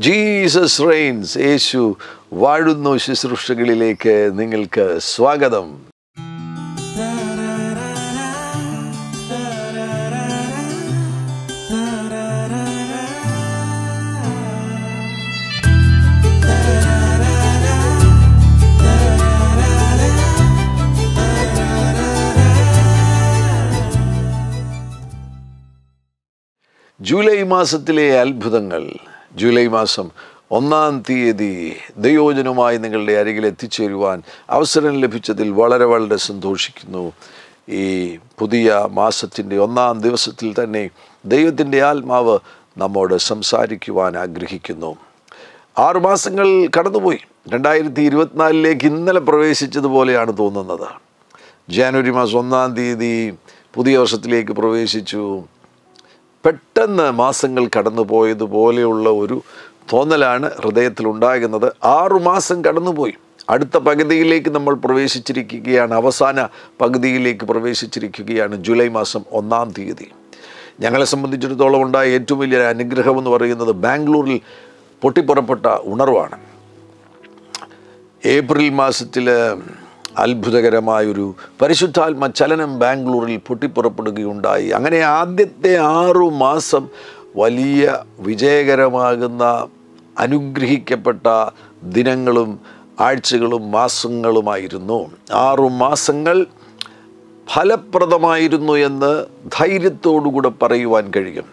Jesus Reigns യേശു വാഴുന്നു ശുശ്രൂഷകളിലേക്ക് നിങ്ങൾക്ക് സ്വാഗതം ജൂലൈ മാസത്തിലെ അത്ഭുതങ്ങൾ ജൂലൈ മാസം ഒന്നാം തീയതി ദയോജനമായി നിങ്ങളുടെ അരികിൽ എത്തിച്ചേരുവാൻ അവസരം ലഭിച്ചതിൽ വളരെ വളരെ സന്തോഷിക്കുന്നു ഈ പുതിയ മാസത്തിൻ്റെ ഒന്നാം ദിവസത്തിൽ തന്നെ ദൈവത്തിൻ്റെ ആത്മാവ് നമ്മോട് സംസാരിക്കുവാൻ ആഗ്രഹിക്കുന്നു ആറുമാസങ്ങൾ കടന്നുപോയി രണ്ടായിരത്തി ഇരുപത്തിനാലിലേക്ക് ഇന്നലെ പ്രവേശിച്ചതുപോലെയാണ് തോന്നുന്നത് ജാനുവരി മാസം ഒന്നാം തീയതി പുതിയ വർഷത്തിലേക്ക് പ്രവേശിച്ചു പെട്ടെന്ന് മാസങ്ങൾ കടന്നു പോയതുപോലെയുള്ള ഒരു തോന്നലാണ് ഹൃദയത്തിലുണ്ടാകുന്നത് ആറുമാസം കടന്നുപോയി അടുത്ത പകുതിയിലേക്ക് നമ്മൾ പ്രവേശിച്ചിരിക്കുകയാണ് അവസാന പകുതിയിലേക്ക് പ്രവേശിച്ചിരിക്കുകയാണ് ജൂലൈ മാസം ഒന്നാം തീയതി ഞങ്ങളെ സംബന്ധിച്ചിടത്തോളം ഉണ്ടായ ഏറ്റവും വലിയ അനുഗ്രഹം എന്ന് പറയുന്നത് ബാംഗ്ലൂരിൽ പൊട്ടിപ്പുറപ്പെട്ട ഉണർവാണ് ഏപ്രിൽ മാസത്തിൽ അത്ഭുതകരമായൊരു പരിശുദ്ധാത്മ ചലനം ബാംഗ്ലൂരിൽ പൊട്ടിപ്പുറപ്പെടുകയുണ്ടായി അങ്ങനെ ആദ്യത്തെ ആറു മാസം വലിയ വിജയകരമാകുന്ന അനുഗ്രഹിക്കപ്പെട്ട ദിനങ്ങളും ആഴ്ചകളും മാസങ്ങളുമായിരുന്നു ആറു മാസങ്ങൾ ഫലപ്രദമായിരുന്നു എന്ന് ധൈര്യത്തോടുകൂടെ പറയുവാൻ കഴിയും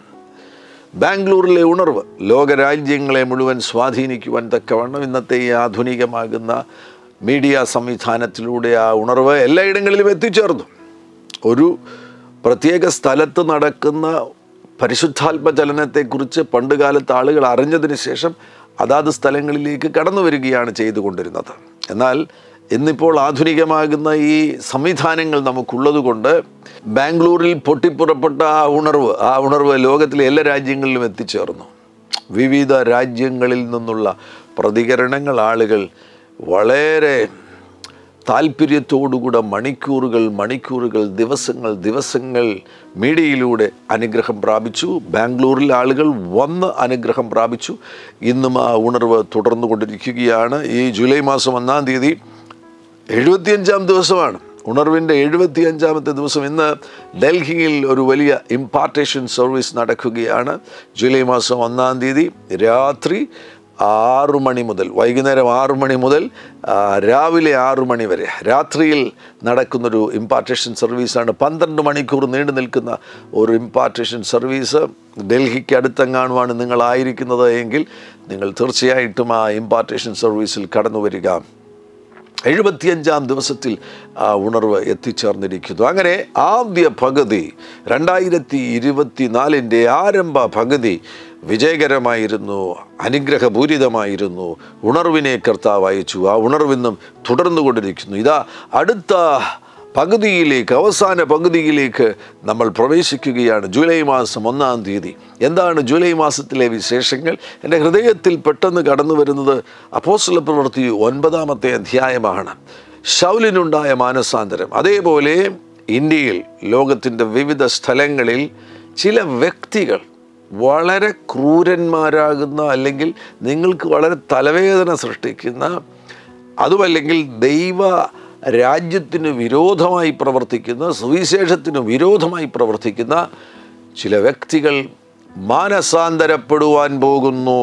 ബാംഗ്ലൂരിലെ ഉണർവ് ലോകരാജ്യങ്ങളെ മുഴുവൻ സ്വാധീനിക്കുവാൻ തക്കവണ്ണം ഇന്നത്തെ ഈ ആധുനികമാകുന്ന മീഡിയ സംവിധാനത്തിലൂടെ ആ ഉണർവ് എല്ലായിടങ്ങളിലും എത്തിച്ചേർന്നു ഒരു പ്രത്യേക സ്ഥലത്ത് നടക്കുന്ന പരിശുദ്ധാത്മ ചലനത്തെക്കുറിച്ച് പണ്ട് കാലത്ത് ആളുകൾ അറിഞ്ഞതിന് ശേഷം അതാത് സ്ഥലങ്ങളിലേക്ക് കടന്നു വരികയാണ് ചെയ്തുകൊണ്ടിരുന്നത് എന്നാൽ ഇന്നിപ്പോൾ ആധുനികമാകുന്ന ഈ സംവിധാനങ്ങൾ നമുക്കുള്ളതുകൊണ്ട് ബാംഗ്ലൂരിൽ പൊട്ടിപ്പുറപ്പെട്ട ആ ഉണർവ് ആ ഉണർവ് ലോകത്തിലെ എല്ലാ രാജ്യങ്ങളിലും എത്തിച്ചേർന്നു വിവിധ രാജ്യങ്ങളിൽ നിന്നുള്ള പ്രതികരണങ്ങൾ ആളുകൾ വളരെ താല്പര്യത്തോടുകൂടെ മണിക്കൂറുകൾ മണിക്കൂറുകൾ ദിവസങ്ങൾ ദിവസങ്ങൾ മീഡിയയിലൂടെ അനുഗ്രഹം പ്രാപിച്ചു ബാംഗ്ലൂരിൽ ആളുകൾ വന്ന് അനുഗ്രഹം പ്രാപിച്ചു ഇന്നും ആ ഉണർവ് തുടർന്നു കൊണ്ടിരിക്കുകയാണ് ഈ ജൂലൈ മാസം ഒന്നാം തീയതി എഴുപത്തിയഞ്ചാം ദിവസമാണ് ഉണർവിൻ്റെ എഴുപത്തിയഞ്ചാമത്തെ ദിവസം ഇന്ന് ഡൽഹിയിൽ ഒരു വലിയ ഇമ്പാർട്ടേഷൻ സർവീസ് നടക്കുകയാണ് ജൂലൈ മാസം ഒന്നാം തീയതി രാത്രി ആറു മണി മുതൽ വൈകുന്നേരം ആറു മണി മുതൽ ആ, രാവിലെ ആറു മണി വരെ രാത്രിയിൽ നടക്കുന്നൊരു ഇമ്പാർട്ടേഷൻ സർവീസാണ് പന്ത്രണ്ട് മണിക്കൂർ നീണ്ടു നിൽക്കുന്ന ഒരു ഇമ്പാർട്ടേഷൻ സർവീസ് ഡൽഹിക്ക് അടുത്തെങ്ങാനുമാണ് നിങ്ങളായിരിക്കുന്നത് എങ്കിൽ നിങ്ങൾ തീർച്ചയായിട്ടും ആ ഇമ്പാർട്ടേഷൻ സർവീസിൽ കടന്നു വരിക എഴുപത്തിയഞ്ചാം ദിവസത്തിൽ ആ ഉണർവ് എത്തിച്ചേർന്നിരിക്കുന്നു അങ്ങനെ ആദ്യ പകുതി രണ്ടായിരത്തി ഇരുപത്തിനാലിൻ്റെ ആരംഭ പകുതി വിജയകരമായിരുന്നു അനുഗ്രഹപൂരിതമായിരുന്നു ഉണർവിനെ കർത്താവ് അയച്ചു ആ ഉണർവിന്നും തുടർന്നുകൊണ്ടിരിക്കുന്നു ഇതാ അടുത്ത പകുതിയിലേക്ക് അവസാന പകുതിയിലേക്ക് നമ്മൾ പ്രവേശിക്കുകയാണ് ജൂലൈ മാസം ഒന്നാം തീയതി എന്താണ് ജൂലൈ മാസത്തിലെ വിശേഷങ്ങൾ എൻ്റെ ഹൃദയത്തിൽ പെട്ടെന്ന് കടന്നു വരുന്നത് അപ്പോസ്തല പ്രവൃത്തി ഒൻപതാമത്തെ അധ്യായമാണ് ഷൗലിനുണ്ടായ മാനസാന്തരം അതേപോലെ ഇന്ത്യയിൽ ലോകത്തിൻ്റെ വിവിധ സ്ഥലങ്ങളിൽ ചില വ്യക്തികൾ വളരെ ക്രൂരന്മാരാകുന്ന അല്ലെങ്കിൽ നിങ്ങൾക്ക് വളരെ തലവേദന സൃഷ്ടിക്കുന്ന അതുമല്ലെങ്കിൽ ദൈവ രാജ്യത്തിന് വിരോധമായി പ്രവർത്തിക്കുന്ന സുവിശേഷത്തിന് വിരോധമായി പ്രവർത്തിക്കുന്ന ചില വ്യക്തികൾ മാനസാന്തരപ്പെടുവാൻ പോകുന്നു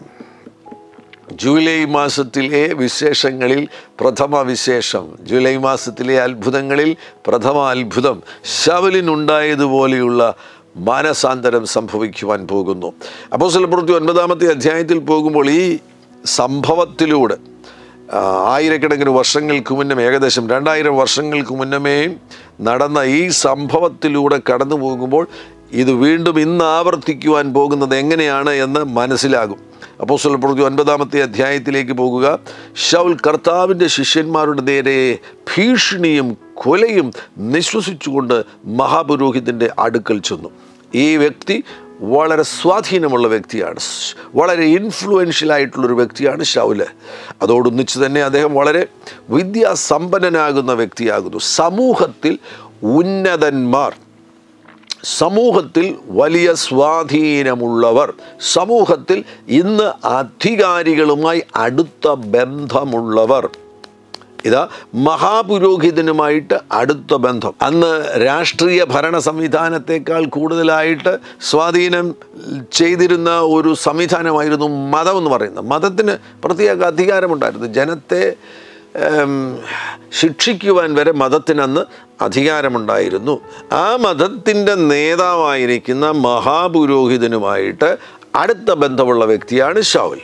ജൂലൈ മാസത്തിലെ വിശേഷങ്ങളിൽ പ്രഥമ വിശേഷം ജൂലൈ മാസത്തിലെ അത്ഭുതങ്ങളിൽ പ്രഥമ അത്ഭുതം ശവലിനുണ്ടായതുപോലെയുള്ള മാനസാന്തരം സംഭവിക്കുവാൻ പോകുന്നു അപ്പോൾ പ്രവൃത്തി ഒൻപതാമത്തെ അധ്യായത്തിൽ പോകുമ്പോൾ ഈ സംഭവത്തിലൂടെ ആ, ആയിരക്കണക്കിന് വർഷങ്ങൾക്ക് മുന്നമേ ഏകദേശം രണ്ടായിരം വർഷങ്ങൾക്ക് മുന്നമേ നടന്ന ഈ സംഭവത്തിലൂടെ കടന്നു പോകുമ്പോൾ ഇത് വീണ്ടും ഇന്ന് ആവർത്തിക്കുവാൻ പോകുന്നത് എങ്ങനെയാണ് എന്ന് മനസ്സിലാകും അപ്പോൾ പ്രവൃത്തി ഒൻപതാമത്തെ അധ്യായത്തിലേക്ക് പോകുക ഷൗൽ കർത്താവിൻ്റെ ശിഷ്യന്മാരുടെ നേരെ ഭീഷണിയും കൊലയും നിശ്വസിച്ചുകൊണ്ട് മഹാപുരോഹിതൻ്റെ അടുക്കൽ ചെന്നു ഈ വ്യക്തി വളരെ സ്വാധീനമുള്ള വ്യക്തിയാണ് സ് വളരെ ഇൻഫ്ലുവൻഷ്യൽ ആയിട്ടുള്ളൊരു വ്യക്തിയാണ് ഷൗല് അതോടൊന്നിച്ച് തന്നെ അദ്ദേഹം വളരെ വിദ്യാസമ്പന്നനാകുന്ന വ്യക്തിയാകുന്നു സമൂഹത്തിൽ ഉന്നതന്മാർ സമൂഹത്തിൽ വലിയ സ്വാധീനമുള്ളവർ സമൂഹത്തിൽ ഇന്ന് അധികാരികളുമായി അടുത്ത ബന്ധമുള്ളവർ ഇതാ മഹാപുരോഹിതനുമായിട്ട് അടുത്ത ബന്ധം അന്ന് രാഷ്ട്രീയ ഭരണ സംവിധാനത്തെക്കാൾ കൂടുതലായിട്ട് സ്വാധീനം ചെയ്തിരുന്ന ഒരു സംവിധാനമായിരുന്നു മതം എന്ന് പറയുന്നത് മതത്തിന് പ്രത്യേക അധികാരമുണ്ടായിരുന്നു ജനത്തെ ഏം, ശിക്ഷിക്കുവാൻ വരെ മതത്തിനന്ന് അധികാരമുണ്ടായിരുന്നു ആ മതത്തിൻ്റെ നേതാവായിരിക്കുന്ന മഹാപുരോഹിതനുമായിട്ട് അടുത്ത ബന്ധമുള്ള വ്യക്തിയാണ് ഷൗൽ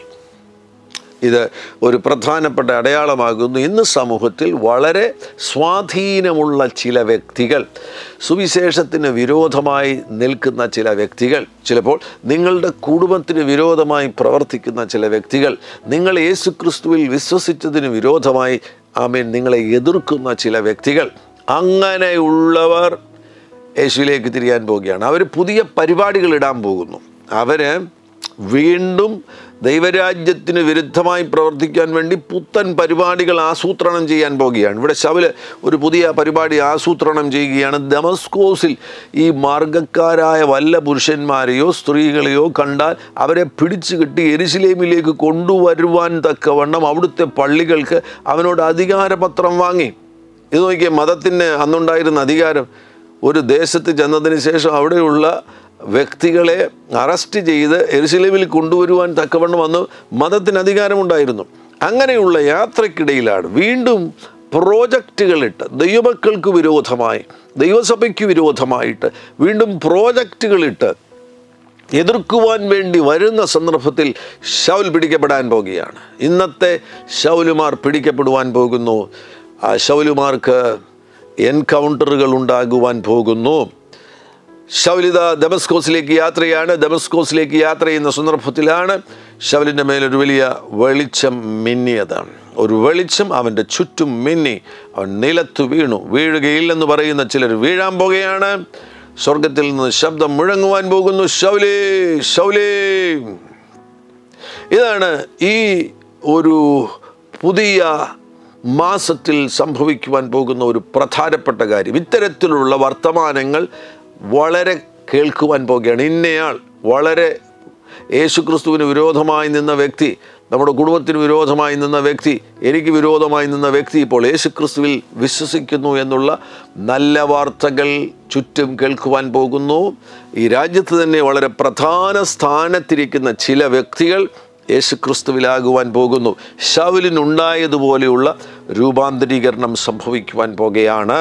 ഇത് ഒരു പ്രധാനപ്പെട്ട അടയാളമാകുന്നു ഇന്ന് സമൂഹത്തിൽ വളരെ സ്വാധീനമുള്ള ചില വ്യക്തികൾ സുവിശേഷത്തിന് വിരോധമായി നിൽക്കുന്ന ചില വ്യക്തികൾ ചിലപ്പോൾ നിങ്ങളുടെ കുടുംബത്തിന് വിരോധമായി പ്രവർത്തിക്കുന്ന ചില വ്യക്തികൾ നിങ്ങൾ യേശുക്രിസ്തുവിൽ വിശ്വസിച്ചതിന് വിരോധമായി ആമീൻ നിങ്ങളെ എതിർക്കുന്ന ചില വ്യക്തികൾ അങ്ങനെയുള്ളവർ യേശുവിലേക്ക് തിരിയാൻ പോവുകയാണ് അവർ പുതിയ പരിപാടികൾ ഇടാൻ പോകുന്നു അവർ വീണ്ടും ദൈവരാജ്യത്തിന് വിരുദ്ധമായി പ്രവർത്തിക്കാൻ വേണ്ടി പുത്തൻ പരിപാടികൾ ആസൂത്രണം ചെയ്യാൻ പോകുകയാണ് ഇവിടെ ശവല് ഒരു പുതിയ പരിപാടി ആസൂത്രണം ചെയ്യുകയാണ് ദമസ്കോസിൽ ഈ മാർഗക്കാരായ വല്ല പുരുഷന്മാരെയോ സ്ത്രീകളെയോ കണ്ടാൽ അവരെ പിടിച്ചു കെട്ടി എരിശിലേമിലേക്ക് കൊണ്ടുവരുവാൻ തക്കവണ്ണം അവിടുത്തെ പള്ളികൾക്ക് അവനോട് അധികാരപത്രം വാങ്ങി ഇത് നോക്കിയേ മതത്തിന് അന്നുണ്ടായിരുന്ന അധികാരം ഒരു ദേശത്ത് ചെന്നതിന് ശേഷം അവിടെയുള്ള വ്യക്തികളെ അറസ്റ്റ് ചെയ്ത് എരുസലേമിൽ കൊണ്ടുവരുവാൻ തക്കവണ്ണം വന്ന് മതത്തിന് അധികാരമുണ്ടായിരുന്നു അങ്ങനെയുള്ള യാത്രക്കിടയിലാണ് വീണ്ടും പ്രോജക്റ്റുകളിട്ട് ദൈവമക്കൾക്ക് വിരോധമായി ദൈവസഭയ്ക്ക് വിരോധമായിട്ട് വീണ്ടും പ്രോജക്റ്റുകളിട്ട് എതിർക്കുവാൻ വേണ്ടി വരുന്ന സന്ദർഭത്തിൽ ശൗൽ പിടിക്കപ്പെടാൻ പോകുകയാണ് ഇന്നത്തെ ശൗലുമാർ പിടിക്കപ്പെടുവാൻ പോകുന്നു ആ ശൗലുമാർക്ക് എൻകൗണ്ടറുകൾ ഉണ്ടാകുവാൻ പോകുന്നു ശൗലിത ദമസ്കോസിലേക്ക് യാത്രയാണ് ദമസ്കോസിലേക്ക് യാത്ര ചെയ്യുന്ന സന്ദർഭത്തിലാണ് ശൗലിൻ്റെ മേലൊരു വലിയ വെളിച്ചം മിന്നിയതാണ് ഒരു വെളിച്ചം അവൻ്റെ ചുറ്റും മിന്നി അവൻ നിലത്തു വീണു വീഴുകയില്ലെന്ന് പറയുന്ന ചിലർ വീഴാൻ പോകുകയാണ് സ്വർഗത്തിൽ നിന്ന് ശബ്ദം മുഴങ്ങുവാൻ പോകുന്നു ശൗലേ ശൗലേ ഇതാണ് ഈ ഒരു പുതിയ മാസത്തിൽ സംഭവിക്കുവാൻ പോകുന്ന ഒരു പ്രധാനപ്പെട്ട കാര്യം ഇത്തരത്തിലുള്ള വർത്തമാനങ്ങൾ വളരെ കേൾക്കുവാൻ പോകുകയാണ് ഇന്നയാൾ വളരെ യേശുക്രിസ്തുവിന് വിരോധമായി നിന്ന വ്യക്തി നമ്മുടെ കുടുംബത്തിന് വിരോധമായി നിന്ന വ്യക്തി എനിക്ക് വിരോധമായി നിന്ന വ്യക്തി ഇപ്പോൾ യേശുക്രിസ്തുവിൽ വിശ്വസിക്കുന്നു എന്നുള്ള നല്ല വാർത്തകൾ ചുറ്റും കേൾക്കുവാൻ പോകുന്നു ഈ രാജ്യത്ത് തന്നെ വളരെ പ്രധാന സ്ഥാനത്തിരിക്കുന്ന ചില വ്യക്തികൾ യേശുക്രിസ്തുവിലാകുവാൻ പോകുന്നു ശൗലിനുണ്ടായതുപോലെയുള്ള രൂപാന്തരീകരണം സംഭവിക്കുവാൻ പോകുകയാണ്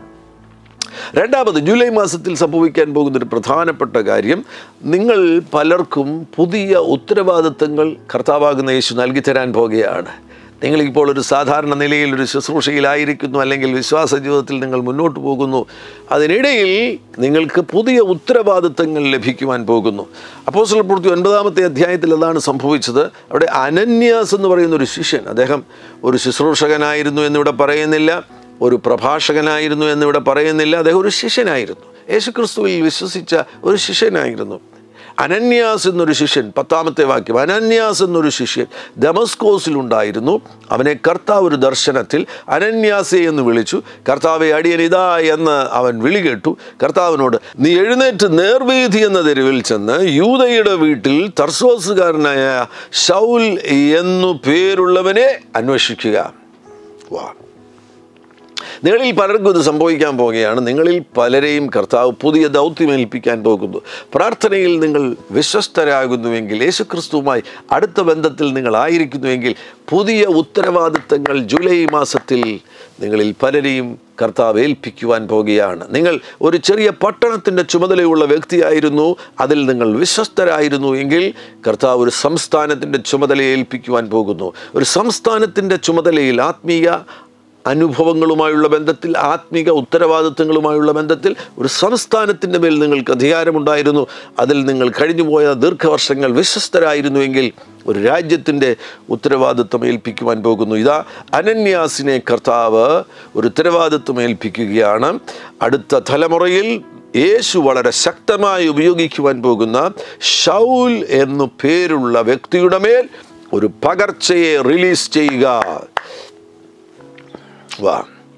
രണ്ടാമത് ജൂലൈ മാസത്തിൽ സംഭവിക്കാൻ പോകുന്ന ഒരു പ്രധാനപ്പെട്ട കാര്യം നിങ്ങൾ പലർക്കും പുതിയ ഉത്തരവാദിത്തങ്ങൾ കർത്താവാകുന്ന യേശു നൽകി തരാൻ പോകുകയാണ് നിങ്ങളിപ്പോൾ ഒരു സാധാരണ നിലയിൽ ഒരു ശുശ്രൂഷയിലായിരിക്കുന്നു അല്ലെങ്കിൽ വിശ്വാസ ജീവിതത്തിൽ നിങ്ങൾ മുന്നോട്ട് പോകുന്നു അതിനിടയിൽ നിങ്ങൾക്ക് പുതിയ ഉത്തരവാദിത്തങ്ങൾ ലഭിക്കുവാൻ പോകുന്നു അപ്പോൾ പൂർത്തി ഒൻപതാമത്തെ അധ്യായത്തിൽ അതാണ് സംഭവിച്ചത് അവിടെ അനന്യാസ് എന്ന് പറയുന്ന ഒരു ശിഷ്യൻ അദ്ദേഹം ഒരു ശുശ്രൂഷകനായിരുന്നു എന്നിവിടെ പറയുന്നില്ല ഒരു പ്രഭാഷകനായിരുന്നു എന്നിവിടെ പറയുന്നില്ല അദ്ദേഹം ഒരു ശിഷ്യനായിരുന്നു യേശുക്രിസ്തുവിൽ വിശ്വസിച്ച ഒരു ശിഷ്യനായിരുന്നു അനന്യാസ് എന്നൊരു ശിഷ്യൻ പത്താമത്തെ വാക്യം അനന്യാസ് എന്നൊരു ശിഷ്യൻ ദമസ്കോസിലുണ്ടായിരുന്നു അവനെ കർത്താവ് ഒരു ദർശനത്തിൽ അനന്യാസെ എന്ന് വിളിച്ചു കർത്താവെ അടിയൻ ഇതാ എന്ന് അവൻ വിളി കേട്ടു കർത്താവിനോട് നീ എഴുന്നേറ്റ് നേർവീതി എന്ന തെരുവിൽ ചെന്ന് യൂതയുടെ വീട്ടിൽ തർസോസുകാരനായ ഷൗൽ എന്നു പേരുള്ളവനെ അന്വേഷിക്കുക വാ നിങ്ങളിൽ പലർക്കും ഇത് സംഭവിക്കാൻ പോവുകയാണ് നിങ്ങളിൽ പലരെയും കർത്താവ് പുതിയ ദൗത്യം ഏൽപ്പിക്കാൻ പോകുന്നു പ്രാർത്ഥനയിൽ നിങ്ങൾ വിശ്വസ്തരാകുന്നുവെങ്കിൽ യേശുക്രിസ്തുവുമായി അടുത്ത ബന്ധത്തിൽ നിങ്ങളായിരിക്കുന്നുവെങ്കിൽ പുതിയ ഉത്തരവാദിത്തങ്ങൾ ജൂലൈ മാസത്തിൽ നിങ്ങളിൽ പലരെയും കർത്താവ് ഏൽപ്പിക്കുവാൻ പോകുകയാണ് നിങ്ങൾ ഒരു ചെറിയ പട്ടണത്തിൻ്റെ ചുമതലയുള്ള വ്യക്തിയായിരുന്നു അതിൽ നിങ്ങൾ വിശ്വസ്തരായിരുന്നു എങ്കിൽ കർത്താവ് ഒരു സംസ്ഥാനത്തിൻ്റെ ചുമതല ഏൽപ്പിക്കുവാൻ പോകുന്നു ഒരു സംസ്ഥാനത്തിൻ്റെ ചുമതലയിൽ ആത്മീയ അനുഭവങ്ങളുമായുള്ള ബന്ധത്തിൽ ആത്മീക ഉത്തരവാദിത്തങ്ങളുമായുള്ള ബന്ധത്തിൽ ഒരു സംസ്ഥാനത്തിൻ്റെ മേൽ നിങ്ങൾക്ക് അധികാരമുണ്ടായിരുന്നു അതിൽ നിങ്ങൾ കഴിഞ്ഞുപോയ ദീർഘവർഷങ്ങൾ വിശ്വസ്തരായിരുന്നുവെങ്കിൽ ഒരു രാജ്യത്തിൻ്റെ ഉത്തരവാദിത്വം ഏൽപ്പിക്കുവാൻ പോകുന്നു ഇതാ അനന്യാസിനെ കർത്താവ് ഒരു ഉത്തരവാദിത്വം ഏൽപ്പിക്കുകയാണ് അടുത്ത തലമുറയിൽ യേശു വളരെ ശക്തമായി ഉപയോഗിക്കുവാൻ പോകുന്ന ഷൗൽ എന്നു പേരുള്ള വ്യക്തിയുടെ മേൽ ഒരു പകർച്ചയെ റിലീസ് ചെയ്യുക വാ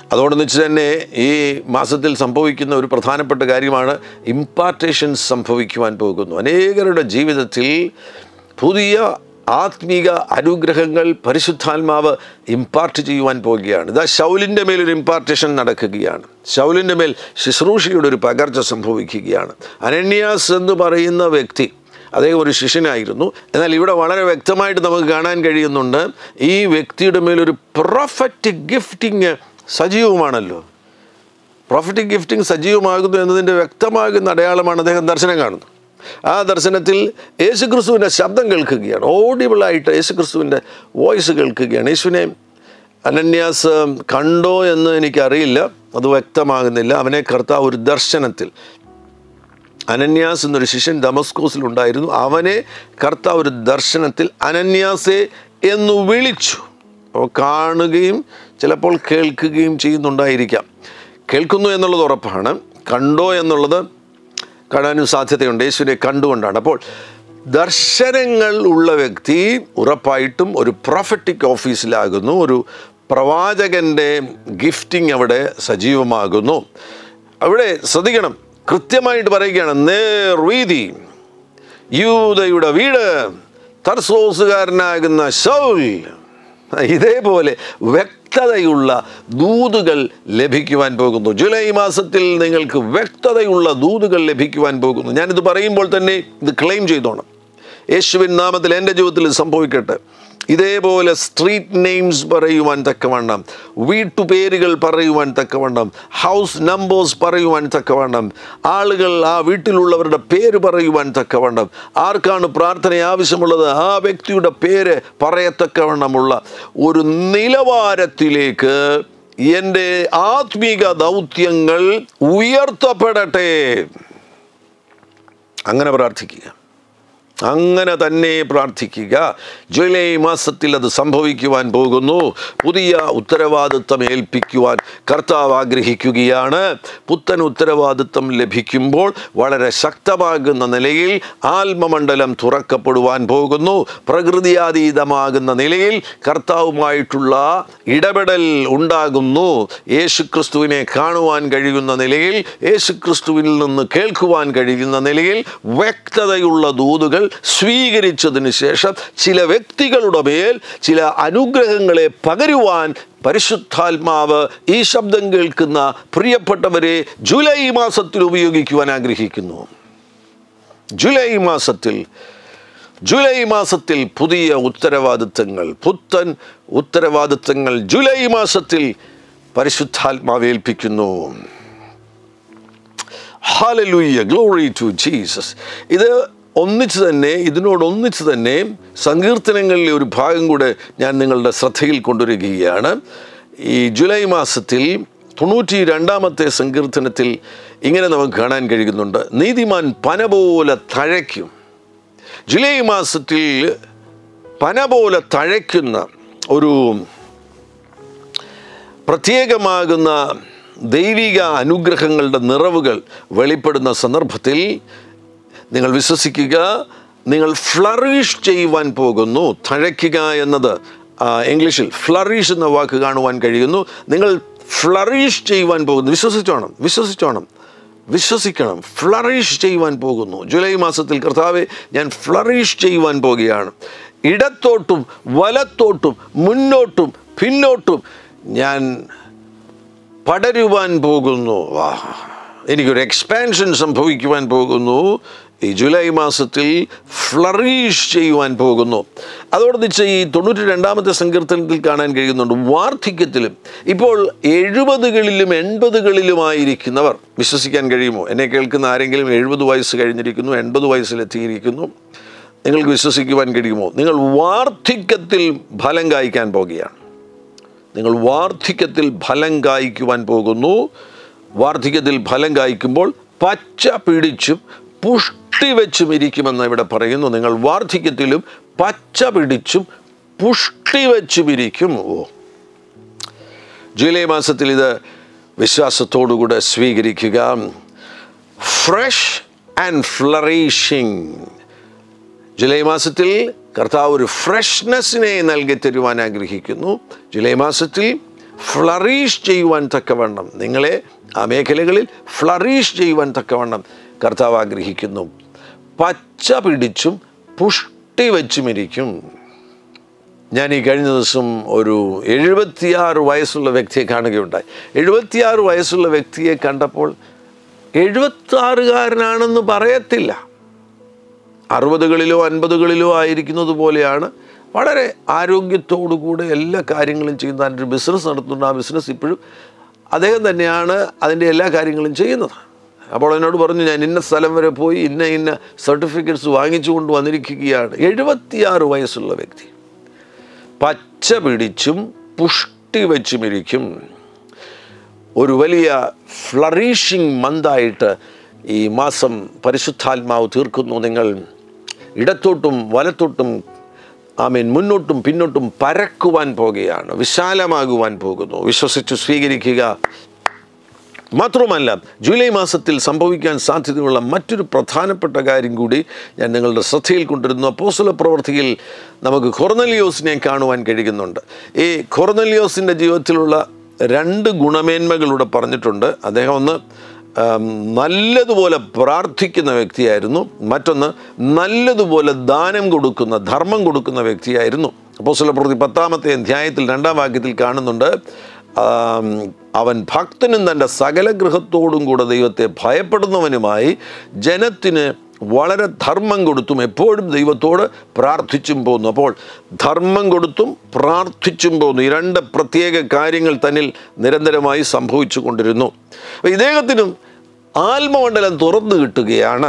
അതോടൊന്നിച്ച് തന്നെ ഈ മാസത്തിൽ സംഭവിക്കുന്ന ഒരു പ്രധാനപ്പെട്ട കാര്യമാണ് ഇമ്പാർട്ടേഷൻസ് സംഭവിക്കുവാൻ പോകുന്നു അനേകരുടെ ജീവിതത്തിൽ പുതിയ ആത്മീക അനുഗ്രഹങ്ങൾ പരിശുദ്ധാത്മാവ് ഇമ്പാർട്ട് ചെയ്യുവാൻ പോവുകയാണ് ഇതാ ശൗലിൻ്റെ മേലൊരു ഇമ്പാർട്ടേഷൻ നടക്കുകയാണ് ശൗലിൻ്റെ മേൽ ശുശ്രൂഷയുടെ ഒരു പകർച്ച സംഭവിക്കുകയാണ് അനന്യാസ് എന്ന് പറയുന്ന വ്യക്തി അദ്ദേഹം ഒരു ശിഷ്യനായിരുന്നു എന്നാൽ ഇവിടെ വളരെ വ്യക്തമായിട്ട് നമുക്ക് കാണാൻ കഴിയുന്നുണ്ട് ഈ വ്യക്തിയുടെ മേലൊരു പ്രൊഫറ്റിക് ഗിഫ്റ്റിംഗ് സജീവമാണല്ലോ പ്രൊഫറ്റിക് ഗിഫ്റ്റിംഗ് സജീവമാകുന്നു എന്നതിൻ്റെ വ്യക്തമാകുന്ന അടയാളമാണ് അദ്ദേഹം ദർശനം കാണുന്നത് ആ ദർശനത്തിൽ യേശുക്രിസ്തുവിൻ്റെ ശബ്ദം കേൾക്കുകയാണ് ഓഡിബിളായിട്ട് യേശുക്രിസ്തുവിൻ്റെ വോയിസ് കേൾക്കുകയാണ് യേശുവിനെ അനന്യാസ് കണ്ടോ എന്ന് എനിക്കറിയില്ല അത് വ്യക്തമാകുന്നില്ല അവനെ കർത്താവ് ഒരു ദർശനത്തിൽ അനന്യാസ് എന്നൊരു ശിഷ്യൻ ദമസ്കോസിലുണ്ടായിരുന്നു അവനെ കർത്താവ് ഒരു ദർശനത്തിൽ അനന്യാസെ എന്ന് വിളിച്ചു അപ്പോൾ കാണുകയും ചിലപ്പോൾ കേൾക്കുകയും ചെയ്യുന്നുണ്ടായിരിക്കാം കേൾക്കുന്നു എന്നുള്ളത് ഉറപ്പാണ് കണ്ടോ എന്നുള്ളത് കാണാനും സാധ്യതയുണ്ട് യേശുവിനെ കണ്ടുകൊണ്ടാണ് അപ്പോൾ ദർശനങ്ങൾ ഉള്ള വ്യക്തി ഉറപ്പായിട്ടും ഒരു പ്രൊഫറ്റിക് ഓഫീസിലാകുന്നു ഒരു പ്രവാചകൻ്റെ ഗിഫ്റ്റിംഗ് അവിടെ സജീവമാകുന്നു അവിടെ ശ്രദ്ധിക്കണം കൃത്യമായിട്ട് പറയുകയാണ് നേർവീതി യൂതയുടെ വീട് തർസോസുകാരനാകുന്ന ശൗൽ ഇതേപോലെ വ്യക്തതയുള്ള ദൂതുകൾ ലഭിക്കുവാൻ പോകുന്നു ജൂലൈ മാസത്തിൽ നിങ്ങൾക്ക് വ്യക്തതയുള്ള ദൂതുകൾ ലഭിക്കുവാൻ പോകുന്നു ഞാനിത് പറയുമ്പോൾ തന്നെ ഇത് ക്ലെയിം ചെയ്തോണം യേശുവിൻ നാമത്തിൽ എൻ്റെ ജീവിതത്തിൽ ഇത് സംഭവിക്കട്ടെ ഇതേപോലെ സ്ട്രീറ്റ് നെയിംസ് പറയുവാൻ തക്കവണ്ണം വീട്ടുപേരുകൾ പറയുവാൻ തക്കവണ്ണം ഹൗസ് നമ്പേഴ്സ് പറയുവാൻ തക്കവണ്ണം ആളുകൾ ആ വീട്ടിലുള്ളവരുടെ പേര് പറയുവാൻ തക്കവണ്ണം ആർക്കാണ് പ്രാർത്ഥന ആവശ്യമുള്ളത് ആ വ്യക്തിയുടെ പേര് പറയത്തക്കവണ്ണമുള്ള ഒരു നിലവാരത്തിലേക്ക് എൻ്റെ ആത്മീക ദൗത്യങ്ങൾ ഉയർത്തപ്പെടട്ടെ അങ്ങനെ പ്രാർത്ഥിക്കുക അങ്ങനെ തന്നെ പ്രാർത്ഥിക്കുക ജൂലൈ മാസത്തിൽ അത് സംഭവിക്കുവാൻ പോകുന്നു പുതിയ ഉത്തരവാദിത്വം ഏൽപ്പിക്കുവാൻ കർത്താവ് ആഗ്രഹിക്കുകയാണ് പുത്തൻ ഉത്തരവാദിത്വം ലഭിക്കുമ്പോൾ വളരെ ശക്തമാകുന്ന നിലയിൽ ആത്മമണ്ഡലം തുറക്കപ്പെടുവാൻ പോകുന്നു പ്രകൃതിയാതീതമാകുന്ന നിലയിൽ കർത്താവുമായിട്ടുള്ള ഇടപെടൽ ഉണ്ടാകുന്നു യേശുക്രിസ്തുവിനെ കാണുവാൻ കഴിയുന്ന നിലയിൽ യേശുക്രിസ്തുവിൽ നിന്ന് കേൾക്കുവാൻ കഴിയുന്ന നിലയിൽ വ്യക്തതയുള്ള ദൂതുകൾ സ്വീകരിച്ചതിന് ശേഷം ചില വ്യക്തികളുടെ മേൽ ചില അനുഗ്രഹങ്ങളെ പകരുവാൻ പരിശുദ്ധാത്മാവ് ഈ ശബ്ദം കേൾക്കുന്ന പ്രിയപ്പെട്ടവരെ ജൂലൈ മാസത്തിൽ ഉപയോഗിക്കുവാൻ ആഗ്രഹിക്കുന്നു ജൂലൈ മാസത്തിൽ ജൂലൈ മാസത്തിൽ പുതിയ ഉത്തരവാദിത്തങ്ങൾ പുത്തൻ ഉത്തരവാദിത്തങ്ങൾ ജൂലൈ മാസത്തിൽ പരിശുദ്ധാത്മാവ് ഏൽപ്പിക്കുന്നു ഹാലലൂയ്യ ഗ്ലോറി ടു ജീസസ് ഇത് ഒന്നിച്ച് തന്നെ ഇതിനോടൊന്നിച്ച് തന്നെ സങ്കീർത്തനങ്ങളിലെ ഒരു ഭാഗം കൂടെ ഞാൻ നിങ്ങളുടെ ശ്രദ്ധയിൽ കൊണ്ടുവരികയാണ് ഈ ജൂലൈ മാസത്തിൽ തൊണ്ണൂറ്റി രണ്ടാമത്തെ സങ്കീർത്തനത്തിൽ ഇങ്ങനെ നമുക്ക് കാണാൻ കഴിയുന്നുണ്ട് നീതിമാൻ പന പോലെ തഴയ്ക്കും ജൂലൈ മാസത്തിൽ പന പോലെ തഴയ്ക്കുന്ന ഒരു പ്രത്യേകമാകുന്ന ദൈവിക അനുഗ്രഹങ്ങളുടെ നിറവുകൾ വെളിപ്പെടുന്ന സന്ദർഭത്തിൽ നിങ്ങൾ വിശ്വസിക്കുക നിങ്ങൾ ഫ്ലറിഷ് ചെയ്യുവാൻ പോകുന്നു തഴയ്ക്കുക എന്നത് ആ, ഇംഗ്ലീഷിൽ ഫ്ലറിഷ് എന്ന വാക്ക് കാണുവാൻ കഴിയുന്നു നിങ്ങൾ ഫ്ലറിഷ് ചെയ്യുവാൻ പോകുന്നു വിശ്വസിച്ചോണം വിശ്വസിച്ചോണം വിശ്വസിക്കണം ഫ്ലറിഷ് ചെയ്യുവാൻ പോകുന്നു ജൂലൈ മാസത്തിൽ കർത്താവെ ഞാൻ ഫ്ലറിഷ് ചെയ്യുവാൻ പോകുകയാണ് ഇടത്തോട്ടും വലത്തോട്ടും മുന്നോട്ടും പിന്നോട്ടും ഞാൻ പടരുവാൻ പോകുന്നു വാ എനിക്കൊരു എക്സ്പാൻഷൻ സംഭവിക്കുവാൻ പോകുന്നു ഈ ജൂലൈ മാസത്തിൽ ഫ്ലറീഷ് ചെയ്യുവാൻ പോകുന്നു അതോടൊന്നിച്ച് ഈ തൊണ്ണൂറ്റി രണ്ടാമത്തെ സങ്കീർത്തനത്തിൽ കാണാൻ കഴിയുന്നുണ്ട് വാർദ്ധക്യത്തിലും ഇപ്പോൾ എഴുപതുകളിലും എൺപതുകളിലുമായിരിക്കുന്നവർ വിശ്വസിക്കാൻ കഴിയുമോ എന്നെ കേൾക്കുന്ന ആരെങ്കിലും എഴുപത് വയസ്സ് കഴിഞ്ഞിരിക്കുന്നു എൺപത് വയസ്സിലെത്തിയിരിക്കുന്നു നിങ്ങൾക്ക് വിശ്വസിക്കുവാൻ കഴിയുമോ നിങ്ങൾ വാർദ്ധക്യത്തിൽ ഫലം കായ്ക്കാൻ പോകുകയാണ് നിങ്ങൾ വാർദ്ധക്യത്തിൽ ഫലം കായ്ക്കുവാൻ പോകുന്നു വാർദ്ധക്യത്തിൽ ഫലം കായ്ക്കുമ്പോൾ പച്ച പിടിച്ചും പുഷ്ടി വെച്ചും ഇരിക്കുമെന്ന് ഇവിടെ പറയുന്നു നിങ്ങൾ വാർദ്ധക്യത്തിലും പച്ച പിടിച്ചും പുഷ്ടി വെച്ചും ഇരിക്കും ഓ ജൂലൈ മാസത്തിൽ ഇത് വിശ്വാസത്തോടുകൂടെ സ്വീകരിക്കുക ഫ്രഷ് ആൻഡ് ഫ്ലറീഷിങ് ജൂലൈ മാസത്തിൽ കർത്താവ് ഒരു ഫ്രഷ്നെസ്സിനെ നൽകി തരുവാൻ ആഗ്രഹിക്കുന്നു ജൂലൈ മാസത്തിൽ ഫ്ലറീഷ് ചെയ്യുവാൻ തക്കവണ്ണം നിങ്ങളെ ആ മേഖലകളിൽ ഫ്ലറീഷ് ചെയ്യുവാൻ തക്കവണ്ണം കർത്താവ് ആഗ്രഹിക്കുന്നു പച്ച പിടിച്ചും പുഷ്ടി വച്ചുമിരിക്കും ഞാൻ ഈ കഴിഞ്ഞ ദിവസം ഒരു എഴുപത്തിയാറ് വയസ്സുള്ള വ്യക്തിയെ കാണുകയുണ്ടായി എഴുപത്തിയാറ് വയസ്സുള്ള വ്യക്തിയെ കണ്ടപ്പോൾ എഴുപത്താറുകാരനാണെന്ന് പറയത്തില്ല അറുപതുകളിലോ അൻപതുകളിലോ ആയിരിക്കുന്നത് പോലെയാണ് വളരെ ആരോഗ്യത്തോടുകൂടെ എല്ലാ കാര്യങ്ങളും ചെയ്യുന്ന ഒരു ബിസിനസ് നടത്തുന്ന ആ ബിസിനസ് ഇപ്പോഴും അദ്ദേഹം തന്നെയാണ് അതിൻ്റെ എല്ലാ കാര്യങ്ങളും ചെയ്യുന്നത് അപ്പോൾ എന്നോട് പറഞ്ഞു ഞാൻ ഇന്ന സ്ഥലം വരെ പോയി ഇന്ന ഇന്ന സർട്ടിഫിക്കറ്റ്സ് വാങ്ങിച്ചു കൊണ്ട് വന്നിരിക്കുകയാണ് എഴുപത്തിയാറ് വയസ്സുള്ള വ്യക്തി പച്ച പിടിച്ചും പുഷ്ടി വച്ചുമിരിക്കും ഒരു വലിയ ഫ്ലറീഷിങ് മന്തായിട്ട് ഈ മാസം പരിശുദ്ധാത്മാവ് തീർക്കുന്നു നിങ്ങൾ ഇടത്തോട്ടും വലത്തോട്ടും ആമീൻ മുന്നോട്ടും പിന്നോട്ടും പരക്കുവാൻ പോകുകയാണ് വിശാലമാകുവാൻ പോകുന്നു വിശ്വസിച്ച് സ്വീകരിക്കുക മാത്രമല്ല ജൂലൈ മാസത്തിൽ സംഭവിക്കാൻ സാധ്യതയുള്ള മറ്റൊരു പ്രധാനപ്പെട്ട കാര്യം കൂടി ഞാൻ നിങ്ങളുടെ ശ്രദ്ധയിൽ കൊണ്ടിരുന്നു അപ്പോസ്തല പ്രവർത്തിയിൽ നമുക്ക് കൊർന്നലിയോസിനെ കാണുവാൻ കഴിയുന്നുണ്ട് ഈ കൊർന്നലിയോസിൻ്റെ ജീവിതത്തിലുള്ള രണ്ട് ഗുണമേന്മകളിവിടെ പറഞ്ഞിട്ടുണ്ട് അദ്ദേഹം ഒന്ന് ആം, നല്ലതുപോലെ പ്രാർത്ഥിക്കുന്ന വ്യക്തിയായിരുന്നു മറ്റൊന്ന് നല്ലതുപോലെ ദാനം കൊടുക്കുന്ന ധർമ്മം കൊടുക്കുന്ന വ്യക്തിയായിരുന്നു അപ്പോസ്തല പ്രവൃത്തി പത്താമത്തെ അധ്യായത്തിൽ രണ്ടാം വാക്യത്തിൽ കാണുന്നുണ്ട് ആം, അവൻ ഭക്തനും തൻ്റെ സകല ഗൃഹത്തോടും കൂടെ ദൈവത്തെ ഭയപ്പെടുന്നവനുമായി ജനത്തിന് വളരെ ധർമ്മം കൊടുത്തും എപ്പോഴും ദൈവത്തോട് പ്രാർത്ഥിച്ചും പോന്നു അപ്പോൾ ധർമ്മം കൊടുത്തും പ്രാർത്ഥിച്ചും പോന്നു ഈ രണ്ട് പ്രത്യേക കാര്യങ്ങൾ തന്നിൽ നിരന്തരമായി സംഭവിച്ചു കൊണ്ടിരുന്നു അപ്പോൾ ഇദ്ദേഹത്തിനും ആത്മമണ്ഡലം തുറന്നു കിട്ടുകയാണ്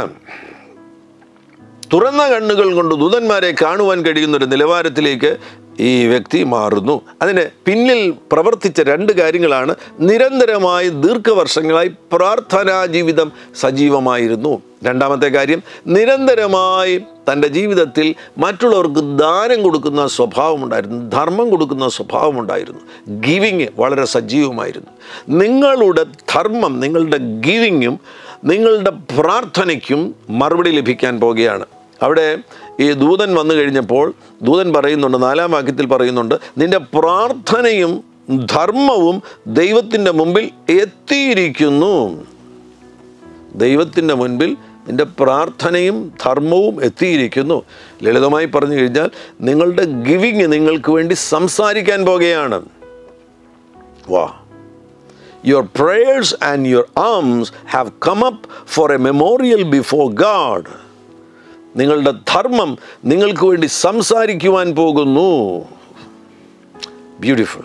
തുറന്ന കണ്ണുകൾ കൊണ്ട് ദൂതന്മാരെ കാണുവാൻ കഴിയുന്ന ഒരു നിലവാരത്തിലേക്ക് ഈ വ്യക്തി മാറുന്നു അതിന് പിന്നിൽ പ്രവർത്തിച്ച രണ്ട് കാര്യങ്ങളാണ് നിരന്തരമായി ദീർഘവർഷങ്ങളായി പ്രാർത്ഥനാ ജീവിതം സജീവമായിരുന്നു രണ്ടാമത്തെ കാര്യം നിരന്തരമായി തൻ്റെ ജീവിതത്തിൽ മറ്റുള്ളവർക്ക് ദാനം കൊടുക്കുന്ന സ്വഭാവമുണ്ടായിരുന്നു ധർമ്മം കൊടുക്കുന്ന സ്വഭാവമുണ്ടായിരുന്നു ഗിവിങ് വളരെ സജീവമായിരുന്നു നിങ്ങളുടെ ധർമ്മം നിങ്ങളുടെ ഗിവിങ്ങും നിങ്ങളുടെ പ്രാർത്ഥനയ്ക്കും മറുപടി ലഭിക്കാൻ പോകുകയാണ് അവിടെ ഈ ദൂതൻ വന്നു കഴിഞ്ഞപ്പോൾ ദൂതൻ പറയുന്നുണ്ട് നാലാം വാക്യത്തിൽ പറയുന്നുണ്ട് നിന്റെ പ്രാർത്ഥനയും ധർമ്മവും ദൈവത്തിൻ്റെ മുമ്പിൽ എത്തിയിരിക്കുന്നു ദൈവത്തിൻ്റെ മുൻപിൽ നിൻ്റെ പ്രാർത്ഥനയും ധർമ്മവും എത്തിയിരിക്കുന്നു ലളിതമായി പറഞ്ഞു കഴിഞ്ഞാൽ നിങ്ങളുടെ ഗിവിങ് നിങ്ങൾക്ക് വേണ്ടി സംസാരിക്കാൻ പോകുകയാണ് വാ Your prayers and your arms have come up for a memorial before God. നിങ്ങളുടെ ധർമ്മം നിങ്ങൾക്ക് വേണ്ടി സംസാരിക്കുവാൻ പോകുന്നു beautiful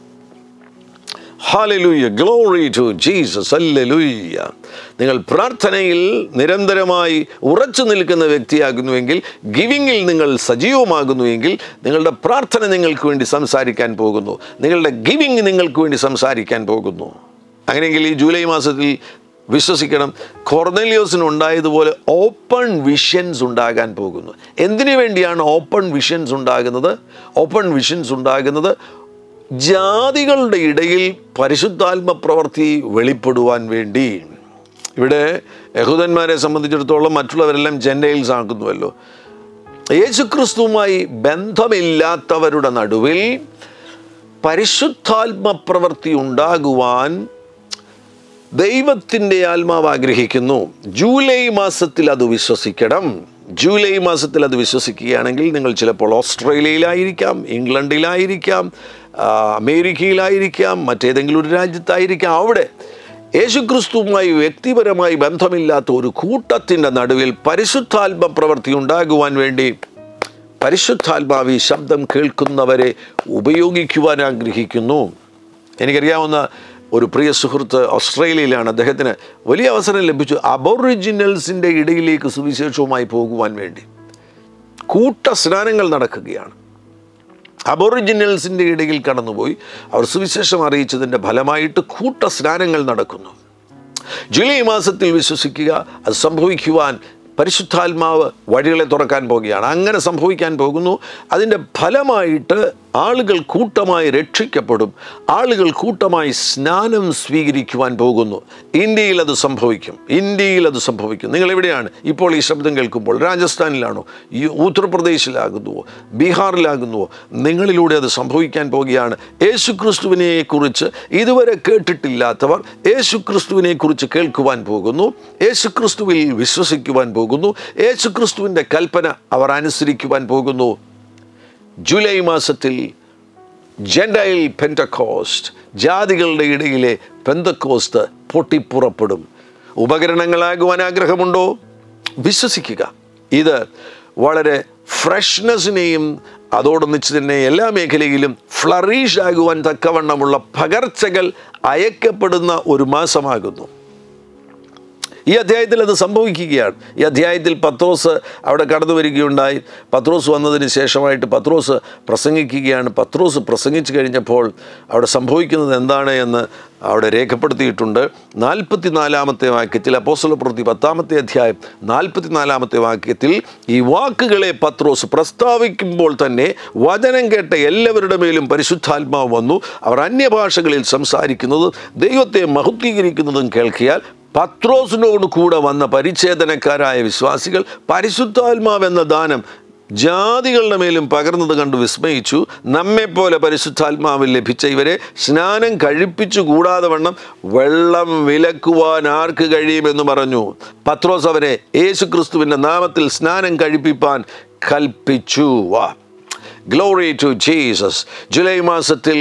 hallelujah glory to Jesus hallelujah നിങ്ങൾ പ്രാർത്ഥനയിൽ നിരന്തരമായി ഉറച്ചു നിൽക്കുന്ന വ്യക്തിയാകുന്നുവെങ്കിൽ ഗിവിങ്ങിൽ നിങ്ങൾ സജീവമാകുന്നുവെങ്കിൽ നിങ്ങളുടെ പ്രാർത്ഥന നിങ്ങൾക്ക് വേണ്ടി സംസാരിക്കാൻ പോകുന്നു നിങ്ങളുടെ ഗിവിങ് നിങ്ങൾക്ക് വേണ്ടി സംസാരിക്കാൻ പോകുന്നു അങ്ങനെയെങ്കിൽ ഈ ജൂലൈ മാസത്തിൽ വിശ്വസിക്കണം കൊർനെലിയോസിന് ഉണ്ടായതുപോലെ ഓപ്പൺ വിഷൻസ് ഉണ്ടാകാൻ പോകുന്നു എന്തിനു വേണ്ടിയാണ് ഓപ്പൺ വിഷൻസ് ഉണ്ടാകുന്നത് ഓപ്പൺ വിഷൻസ് ഉണ്ടാകുന്നത് ജാതികളുടെ ഇടയിൽ പരിശുദ്ധാത്മ പ്രവൃത്തി വെളിപ്പെടുവാൻ വേണ്ടി ഇവിടെ യഹൂദന്മാരെ സംബന്ധിച്ചിടത്തോളം മറ്റുള്ളവരെല്ലാം ജെൻഡൈൽസ് ആക്കുന്നുവല്ലോ യേശുക്രിസ്തുവുമായി ബന്ധമില്ലാത്തവരുടെ നടുവിൽ പരിശുദ്ധാത്മ പ്രവൃത്തി ഉണ്ടാകുവാൻ ദൈവത്തിൻ്റെ ആത്മാവ് ആഗ്രഹിക്കുന്നു ജൂലൈ മാസത്തിൽ അത് വിശ്വസിക്കണം ജൂലൈ മാസത്തിൽ അത് വിശ്വസിക്കുകയാണെങ്കിൽ നിങ്ങൾ ചിലപ്പോൾ ഓസ്ട്രേലിയയിലായിരിക്കാം ഇംഗ്ലണ്ടിലായിരിക്കാം ആ, അമേരിക്കയിലായിരിക്കാം മറ്റേതെങ്കിലും ഒരു രാജ്യത്തായിരിക്കാം അവിടെ യേശുക്രിസ്തുവുമായി വ്യക്തിപരമായി ബന്ധമില്ലാത്ത ഒരു കൂട്ടത്തിൻ്റെ നടുവിൽ പരിശുദ്ധാത്മ പ്രവൃത്തി ഉണ്ടാകുവാൻ വേണ്ടി പരിശുദ്ധാത്മാവ് ഈ ശബ്ദം കേൾക്കുന്നവരെ ഉപയോഗിക്കുവാൻ ആഗ്രഹിക്കുന്നു എനിക്കറിയാവുന്ന ഒരു പ്രിയ സുഹൃത്ത് ഓസ്ട്രേലിയയിലാണ് അദ്ദേഹത്തിന് വലിയ അവസരം ലഭിച്ചു അബോറിജിനൽസിൻ്റെ ഇടയിലേക്ക് സുവിശേഷവുമായി പോകുവാൻ വേണ്ടി കൂട്ട സ്നാനങ്ങൾ നടക്കുകയാണ് അബോറിജിനൽസിൻ്റെ ഇടയിൽ കടന്നുപോയി അവർ സുവിശേഷം അറിയിച്ചതിൻ്റെ ഫലമായിട്ട് കൂട്ട സ്നാനങ്ങൾ നടക്കുന്നു ജൂലൈ മാസത്തിൽ വിശ്വസിക്കുക അത് സംഭവിക്കുവാൻ പരിശുദ്ധാത്മാവ് വഴികളെ തുറക്കാൻ പോകുകയാണ് അങ്ങനെ സംഭവിക്കാൻ പോകുന്നു അതിൻ്റെ ഫലമായിട്ട് ആളുകൾ കൂട്ടമായി രക്ഷിക്കപ്പെടും ആളുകൾ കൂട്ടമായി സ്നാനം സ്വീകരിക്കുവാൻ പോകുന്നു ഇന്ത്യയിൽ അത് സംഭവിക്കും ഇന്ത്യയിൽ അത് സംഭവിക്കും നിങ്ങൾ എവിടെയാണ് ഇപ്പോൾ ഈ ശബ്ദം കേൾക്കുമ്പോൾ രാജസ്ഥാനിലാണോ ഈ ഉത്തർപ്രദേശിലാകുന്നുവോ ബീഹാറിലാകുന്നുവോ നിങ്ങളിലൂടെ അത് സംഭവിക്കാൻ പോകുകയാണ് യേശുക്രിസ്തുവിനെ കുറിച്ച് ഇതുവരെ കേട്ടിട്ടില്ലാത്തവർ യേശുക്രിസ്തുവിനെ കുറിച്ച് കേൾക്കുവാൻ പോകുന്നു യേശുക്രിസ്തുവിൽ വിശ്വസിക്കുവാൻ പോകുന്നു യേശുക്രിസ്തുവിൻ്റെ കൽപ്പന അവർ അനുസരിക്കുവാൻ പോകുന്നു ജൂലൈ മാസത്തിൽ ജെൻഡൈൽ പെൻറ്റക്കോസ്റ്റ് ജാതികളുടെ ഇടയിലെ പെന്തക്കോസ്റ്റ് പൊട്ടിപ്പുറപ്പെടും ഉപകരണങ്ങളാകുവാൻ ആഗ്രഹമുണ്ടോ വിശ്വസിക്കുക ഇത് വളരെ ഫ്രഷ്നെസ്സിനെയും അതോടൊന്നിച്ച് തന്നെ എല്ലാ മേഖലയിലും ഫ്ലറീഷ് ആകുവാൻ തക്കവണ്ണമുള്ള പകർച്ചകൾ അയക്കപ്പെടുന്ന ഒരു മാസമാകുന്നു ഈ അധ്യായത്തിൽ അത് സംഭവിക്കുകയാണ് ഈ അധ്യായത്തിൽ പത്രോസ് അവിടെ കടന്നു വരികയുണ്ടായി പത്രോസ് വന്നതിന് ശേഷമായിട്ട് പത്രോസ് പ്രസംഗിക്കുകയാണ് പത്രോസ് പ്രസംഗിച്ചു കഴിഞ്ഞപ്പോൾ അവിടെ സംഭവിക്കുന്നത് എന്താണ് എന്ന് അവിടെ രേഖപ്പെടുത്തിയിട്ടുണ്ട് നാൽപ്പത്തിനാലാമത്തെ വാക്യത്തിൽ അപ്പോസ്തല പ്രവൃത്തി പത്താമത്തെ അധ്യായം നാൽപ്പത്തിനാലാമത്തെ വാക്യത്തിൽ ഈ വാക്കുകളെ പത്രോസ് പ്രസ്താവിക്കുമ്പോൾ തന്നെ വചനം കേട്ട എല്ലാവരുടെ മേലും പരിശുദ്ധാത്മാവ് വന്നു അവർ അന്യഭാഷകളിൽ സംസാരിക്കുന്നതും ദൈവത്തെ മഹത്വീകരിക്കുന്നതും കേൾക്കിയാൽ പത്രോസിനോട് കൂടെ വന്ന പരിച്ഛേദനക്കാരായ വിശ്വാസികൾ പരിശുദ്ധാത്മാവെന്ന ദാനം ജാതികളുടെ മേലും പകർന്നത് കണ്ട് വിസ്മയിച്ചു നമ്മെപ്പോലെ പരിശുദ്ധാത്മാവിൽ ലഭിച്ച ഇവരെ സ്നാനം കഴിപ്പിച്ചു കൂടാതെ വണ്ണം വെള്ളം വിലക്കുവാൻ ആർക്ക് കഴിയുമെന്ന് പറഞ്ഞു പത്രോസ് അവരെ യേശു ക്രിസ്തുവിൻ്റെ നാമത്തിൽ സ്നാനം കഴിപ്പിപ്പാൻ കൽപ്പിച്ചു വാ ഗ്ലോറി ടു ജീസസ് ജൂലൈ മാസത്തിൽ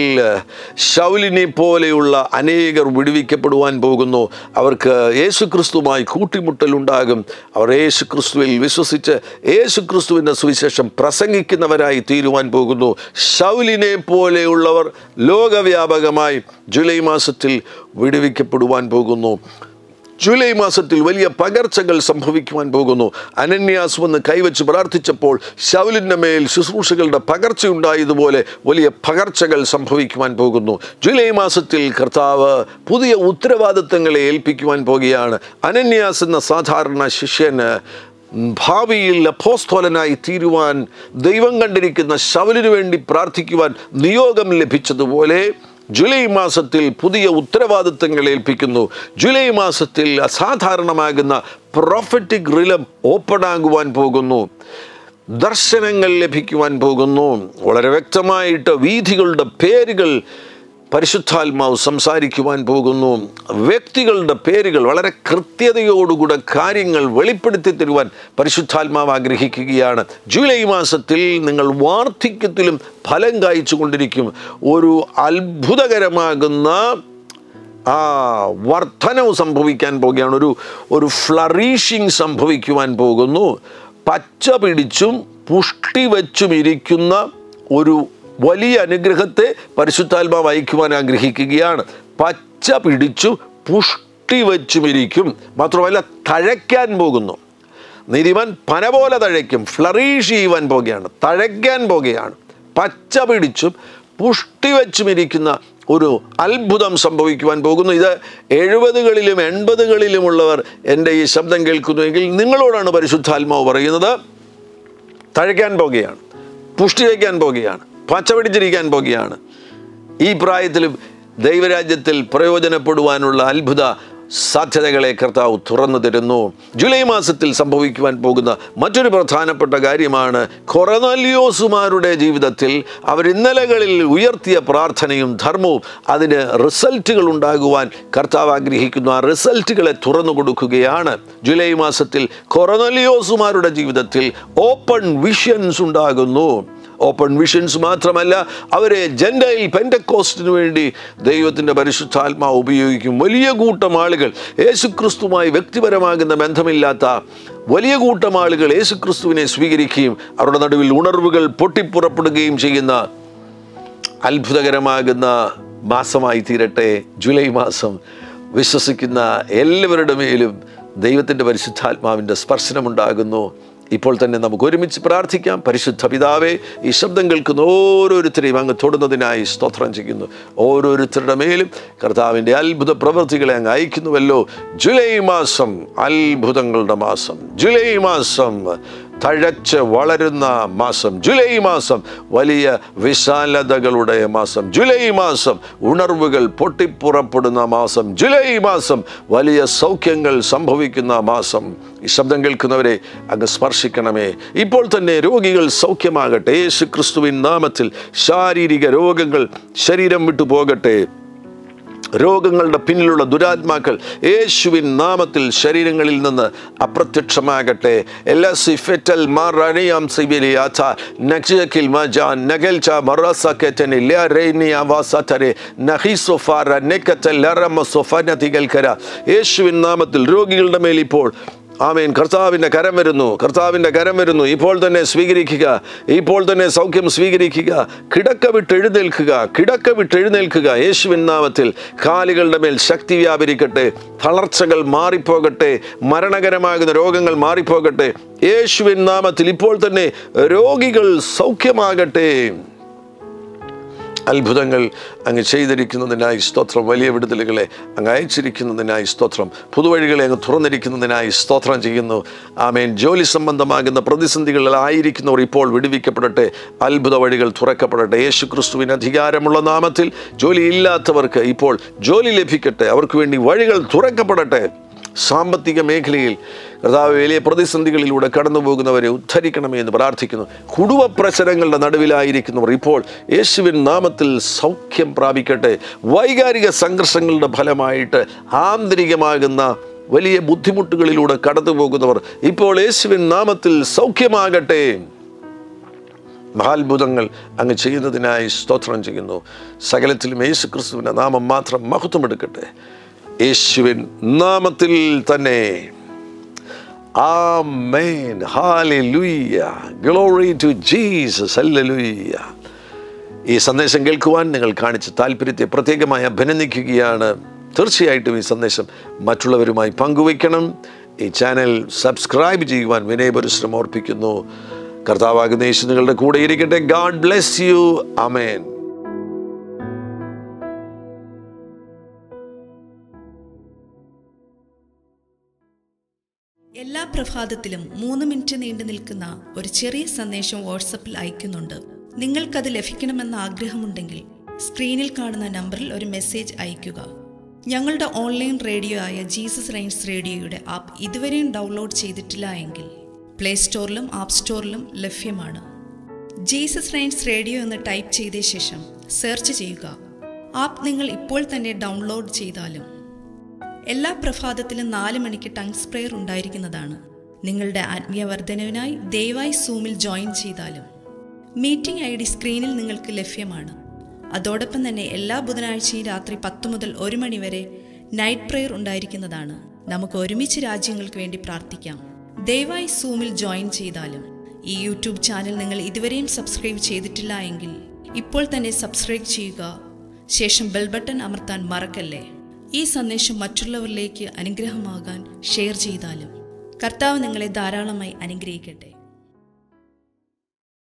ശൗലിനെ പോലെയുള്ള അനേകർ വിടുവിക്കപ്പെടുവാൻ പോകുന്നു അവർക്ക് യേശു ക്രിസ്തുവുമായി കൂട്ടിമുട്ടലുണ്ടാകും അവർ യേശു ക്രിസ്തുവിൽ വിശ്വസിച്ച് യേശു ക്രിസ്തുവിൻ്റെ സുവിശേഷം പ്രസംഗിക്കുന്നവരായി തീരുവാൻ പോകുന്നു ശൗലിനെ പോലെയുള്ളവർ ലോകവ്യാപകമായി ജൂലൈ മാസത്തിൽ വിടുവിക്കപ്പെടുവാൻ പോകുന്നു ജൂലൈ മാസത്തിൽ വലിയ പകർച്ചകൾ സംഭവിക്കുവാൻ പോകുന്നു അനന്യാസ് വന്ന് കൈവച്ച് പ്രാർത്ഥിച്ചപ്പോൾ ശൗലിൻ്റെ മേൽ ശുശ്രൂഷകളുടെ പകർച്ചയുണ്ടായതുപോലെ വലിയ പകർച്ചകൾ സംഭവിക്കുവാൻ പോകുന്നു ജൂലൈ മാസത്തിൽ കർത്താവ് പുതിയ ഉത്തരവാദിത്തങ്ങളെ ഏൽപ്പിക്കുവാൻ പോകുകയാണ് അനന്യാസ് എന്ന സാധാരണ ശിഷ്യന് ഭാവിയിൽ അപ്പോസ്തോലനായി തീരുവാൻ ദൈവം കണ്ടിരിക്കുന്ന ശവലിനു വേണ്ടി പ്രാർത്ഥിക്കുവാൻ നിയോഗം ലഭിച്ചതുപോലെ ജൂലൈ മാസത്തിൽ പുതിയ ഉത്തരവാദിത്തങ്ങൾ ഏൽപ്പിക്കുന്നു ജൂലൈ മാസത്തിൽ അസാധാരണമാകുന്ന പ്രൊഫറ്റിക് റിലം ഓപ്പൺ ആകുവാൻ പോകുന്നു ദർശനങ്ങൾ ലഭിക്കുവാൻ പോകുന്നു വളരെ വ്യക്തമായിട്ട് വീഥികളുടെ പേരുകൾ പരിശുദ്ധാത്മാവ് സംസാരിക്കുവാൻ പോകുന്നു വ്യക്തികളുടെ പേരുകൾ വളരെ കൃത്യതയോടുകൂടെ കാര്യങ്ങൾ വെളിപ്പെടുത്തി തരുവാൻ പരിശുദ്ധാത്മാവ് ആഗ്രഹിക്കുകയാണ് ജൂലൈ മാസത്തിൽ നിങ്ങൾ വാർദ്ധക്യത്തിലും ഫലം കായ്ച്ചു കൊണ്ടിരിക്കും ഒരു അത്ഭുതകരമാകുന്ന ആ വർധനവ് സംഭവിക്കാൻ പോകുകയാണ് ഒരു ഒരു ഫ്ലറീഷിങ് സംഭവിക്കുവാൻ പോകുന്നു പച്ച പിടിച്ചും പുഷ്ടി വച്ചും ഇരിക്കുന്ന ഒരു വലിയ അനുഗ്രഹത്തെ പരിശുദ്ധാത്മാവ് അയക്കുവാൻ ആഗ്രഹിക്കുകയാണ് പച്ച പിടിച്ചു പുഷ്ടി വച്ചും ഇരിക്കും മാത്രമല്ല തഴയ്ക്കാൻ പോകുന്നു നീതിമാൻ പന പോലെ തഴയ്ക്കും ഫ്ലറീഷ് ചെയ്യുവാൻ പോകുകയാണ് തഴയ്ക്കാൻ പോകുകയാണ് പച്ച പിടിച്ചും പുഷ്ടി വച്ചും ഇരിക്കുന്ന ഒരു അത്ഭുതം സംഭവിക്കുവാൻ പോകുന്നു ഇത് എഴുപതുകളിലും എൺപതുകളിലുമുള്ളവർ എൻ്റെ ഈ ശബ്ദം കേൾക്കുന്നുവെങ്കിൽ നിങ്ങളോടാണ് പരിശുദ്ധാത്മാവ് പറയുന്നത് തഴയ്ക്കാൻ പോകുകയാണ് പുഷ്ടി വയ്ക്കാൻ പോകുകയാണ് പച്ച പിടിച്ചിരിക്കാൻ പോകുകയാണ് ഈ പ്രായത്തിലും ദൈവരാജ്യത്തിൽ പ്രയോജനപ്പെടുവാനുള്ള അത്ഭുത സാധ്യതകളെ കർത്താവ് തുറന്നു തരുന്നു ജൂലൈ മാസത്തിൽ സംഭവിക്കുവാൻ പോകുന്ന മറ്റൊരു പ്രധാനപ്പെട്ട കാര്യമാണ് കൊറനല്യോസുമാരുടെ ജീവിതത്തിൽ അവർ ഇന്നലകളിൽ ഉയർത്തിയ പ്രാർത്ഥനയും ധർമ്മവും അതിന് റിസൾട്ടുകൾ ഉണ്ടാകുവാൻ കർത്താവ് ആഗ്രഹിക്കുന്നു ആ റിസൾട്ടുകളെ തുറന്നു കൊടുക്കുകയാണ് ജൂലൈ മാസത്തിൽ കൊറനല്യോസുമാരുടെ ജീവിതത്തിൽ ഓപ്പൺ വിഷൻസ് ഉണ്ടാകുന്നു ഓപ്പൺ വിഷൻസ് മാത്രമല്ല അവരെ ജെൻഡയിൽ പെൻറ്റക്കോസ്റ്റിന് വേണ്ടി ദൈവത്തിൻ്റെ പരിശുദ്ധാത്മാവ് ഉപയോഗിക്കും വലിയ കൂട്ടം ആളുകൾ യേശുക്രിസ്തുമായി വ്യക്തിപരമാകുന്ന ബന്ധമില്ലാത്ത വലിയ കൂട്ടം ആളുകൾ യേശുക്രിസ്തുവിനെ സ്വീകരിക്കുകയും അവരുടെ നടുവിൽ ഉണർവുകൾ പൊട്ടിപ്പുറപ്പെടുകയും ചെയ്യുന്ന അത്ഭുതകരമാകുന്ന മാസമായി തീരട്ടെ ജൂലൈ മാസം വിശ്വസിക്കുന്ന എല്ലാവരുടെ മേലും ദൈവത്തിൻ്റെ പരിശുദ്ധാത്മാവിൻ്റെ സ്പർശനമുണ്ടാകുന്നു ഇപ്പോൾ തന്നെ നമുക്ക് ഒരുമിച്ച് പ്രാർത്ഥിക്കാം പരിശുദ്ധ പിതാവേ ഈ ശബ്ദം കേൾക്കുന്ന ഓരോരുത്തരെയും അങ്ങ് തൊടുന്നതിനായി സ്തോത്രം ചെയ്യുന്നു ഓരോരുത്തരുടെ മേലും കർത്താവിൻ്റെ അത്ഭുത പ്രവൃത്തികളെ അങ്ങ് അയക്കുന്നുവല്ലോ ജൂലൈ മാസം അത്ഭുതങ്ങളുടെ മാസം ജൂലൈ മാസം തഴച്ച് വളരുന്ന മാസം ജൂലൈ മാസം വലിയ വിശാലതകളുടെ മാസം ജൂലൈ മാസം ഉണർവുകൾ പൊട്ടിപ്പുറപ്പെടുന്ന മാസം ജൂലൈ മാസം വലിയ സൗഖ്യങ്ങൾ സംഭവിക്കുന്ന മാസം ഈ ശബ്ദം കേൾക്കുന്നവരെ അങ്ങ് സ്പർശിക്കണമേ ഇപ്പോൾ തന്നെ രോഗികൾ സൗഖ്യമാകട്ടെ യേശു ക്രിസ്തുവിൻ നാമത്തിൽ ശാരീരിക രോഗങ്ങൾ ശരീരം വിട്ടു പോകട്ടെ രോഗങ്ങളുടെ പിന്നിലുള്ള ദുരാത്മാക്കൾ യേശുവിൻ നാമത്തിൽ ശരീരങ്ങളിൽ നിന്ന് അപ്രത്യക്ഷമാകട്ടെ എല്ലാ സിഫെറ്റൽ മാറിയാം സിബിലിയാച്ച നക്സിയക്കിൽ മജാൻ നഗൽച്ച മറാസക്കറ്റനെ ലിയറേനിയ വാസത്തരെ നഹിസൊഫാര നെക്കറ്റൽ ലറമ സൊഫനതികൽക്കര യേശുവിൻ നാമത്തിൽ രോഗികളുടെ മേൽ ഇപ്പോൾ ആമേൻ കർത്താവിൻ്റെ കരം വരുന്നു കർത്താവിൻ്റെ കരം വരുന്നു ഇപ്പോൾ തന്നെ സ്വീകരിക്കുക ഇപ്പോൾ തന്നെ സൗഖ്യം സ്വീകരിക്കുക കിടക്ക വിട്ട് എഴുന്നേൽക്കുക കിടക്ക വിട്ട് എഴുന്നേൽക്കുക യേശുവിൻ നാമത്തിൽ കാലുകളുടെ മേൽ ശക്തി വ്യാപരിക്കട്ടെ തളർച്ചകൾ മാറിപ്പോകട്ടെ മരണകരമാകുന്ന രോഗങ്ങൾ മാറിപ്പോകട്ടെ യേശുവിൻ നാമത്തിൽ ഇപ്പോൾ തന്നെ രോഗികൾ സൗഖ്യമാകട്ടെ അത്ഭുതങ്ങൾ അങ്ങ് ചെയ്തിരിക്കുന്നതിനായി സ്തോത്രം വലിയ വിടുതലുകളെ അങ്ങ് അയച്ചിരിക്കുന്നതിനായി സ്തോത്രം പുതുവഴികളെ അങ്ങ് തുറന്നിരിക്കുന്നതിനായി സ്തോത്രം ചെയ്യുന്നു ആമേൻ ജോലി സംബന്ധമാകുന്ന പ്രതിസന്ധികളിലായിരിക്കുന്നവർ ഇപ്പോൾ വിടുവിക്കപ്പെടട്ടെ അത്ഭുത വഴികൾ തുറക്കപ്പെടട്ടെ യേശു ക്രിസ്തുവിന് അധികാരമുള്ള നാമത്തിൽ ജോലിയില്ലാത്തവർക്ക് ഇപ്പോൾ ജോലി ലഭിക്കട്ടെ അവർക്ക് വേണ്ടി വഴികൾ തുറക്കപ്പെടട്ടെ സാമ്പത്തിക മേഖലയിൽ കർത്താവ് വലിയ പ്രതിസന്ധികളിലൂടെ കടന്നു പോകുന്നവരെ ഉദ്ധരിക്കണമേ എന്ന് പ്രാർത്ഥിക്കുന്നു കുടുംബ പ്രശ്നങ്ങളുടെ നടുവിലായിരിക്കുന്നവർ ഇപ്പോൾ യേശുവിൻ നാമത്തിൽ സൗഖ്യം പ്രാപിക്കട്ടെ വൈകാരിക സംഘർഷങ്ങളുടെ ഫലമായിട്ട് ആന്തരികമാകുന്ന വലിയ ബുദ്ധിമുട്ടുകളിലൂടെ കടന്നു പോകുന്നവർ ഇപ്പോൾ യേശുവിൻ നാമത്തിൽ സൗഖ്യമാകട്ടെ മഹാത്ഭുതങ്ങൾ അങ്ങ് ചെയ്യുന്നതിനായി സ്തോത്രം ചെയ്യുന്നു സകലത്തിലും യേശു ക്രിസ്തുവിൻ്റെ നാമം മാത്രം മഹത്വമെടുക്കട്ടെ യേശുവിൻ നാമത്തിൽ തന്നെ ആമേൻ hallelujah glory to Jesus hallelujah ഈ സന്ദേശം കേൾക്കുവാൻ നിങ്ങൾ കാണിച്ച താല്പര്യത്തെ പ്രത്യേകമായി അഭിനന്ദിക്കുകയാണ് തീർച്ചയായിട്ടും ഈ സന്ദേശം മറ്റുള്ളവരുമായി പങ്കുവയ്ക്കണം ഈ ചാനൽ സബ്സ്ക്രൈബ് ചെയ്യുവാൻ വിനയപരിശ്രമം ഓർപ്പിക്കുന്നു കർത്താവാകുന്ന യേശു നിങ്ങളുടെ കൂടെ ഇരിക്കട്ടെ ഗാഡ് ബ്ലെസ് യു അമേൻ എല്ലാ പ്രഭാതത്തിലും മൂന്ന് മിനിറ്റ് നീണ്ടു നിൽക്കുന്ന ഒരു ചെറിയ സന്ദേശം വാട്സപ്പിൽ അയക്കുന്നുണ്ട് നിങ്ങൾക്കത് ലഭിക്കണമെന്ന ആഗ്രഹമുണ്ടെങ്കിൽ സ്ക്രീനിൽ കാണുന്ന നമ്പറിൽ ഒരു മെസ്സേജ് അയയ്ക്കുക ഞങ്ങളുടെ ഓൺലൈൻ റേഡിയോ ആയ ജീസസ് റൈൻസ് റേഡിയോയുടെ ആപ്പ് ഇതുവരെയും ഡൗൺലോഡ് ചെയ്തിട്ടില്ല എങ്കിൽ പ്ലേ സ്റ്റോറിലും ആപ്പ് സ്റ്റോറിലും ലഭ്യമാണ് ജീസസ് റൈൻസ് റേഡിയോ എന്ന് ടൈപ്പ് ചെയ്ത ശേഷം സെർച്ച് ചെയ്യുക ആപ്പ് നിങ്ങൾ ഇപ്പോൾ തന്നെ ഡൗൺലോഡ് ചെയ്താലും എല്ലാ പ്രഭാതത്തിലും നാല് മണിക്ക് ടങ്സ് പ്രെയർ ഉണ്ടായിരിക്കുന്നതാണ് നിങ്ങളുടെ ആത്മീയ വർധനവിനായി ദയവായി സൂമിൽ ജോയിൻ ചെയ്താലും മീറ്റിംഗ് ഐ ഡി സ്ക്രീനിൽ നിങ്ങൾക്ക് ലഭ്യമാണ് അതോടൊപ്പം തന്നെ എല്ലാ ബുധനാഴ്ചയും രാത്രി പത്ത് മുതൽ ഒരു മണി വരെ നൈറ്റ് പ്രെയർ ഉണ്ടായിരിക്കുന്നതാണ് നമുക്ക് ഒരുമിച്ച് രാജ്യങ്ങൾക്ക് വേണ്ടി പ്രാർത്ഥിക്കാം ദയവായി സൂമിൽ ജോയിൻ ചെയ്താലും ഈ യൂട്യൂബ് ചാനൽ നിങ്ങൾ ഇതുവരെയും സബ്സ്ക്രൈബ് ചെയ്തിട്ടില്ല എങ്കിൽ ഇപ്പോൾ തന്നെ സബ്സ്ക്രൈബ് ചെയ്യുക ശേഷം ബെൽ ബട്ടൺ അമർത്താൻ മറക്കല്ലേ ഈ സന്ദേശം മറ്റുള്ളവരിലേക്ക് അനുഗ്രഹമാകാൻ ഷെയർ ചെയ്താലും കർത്താവ് നിങ്ങളെ ധാരാളമായി അനുഗ്രഹിക്കട്ടെ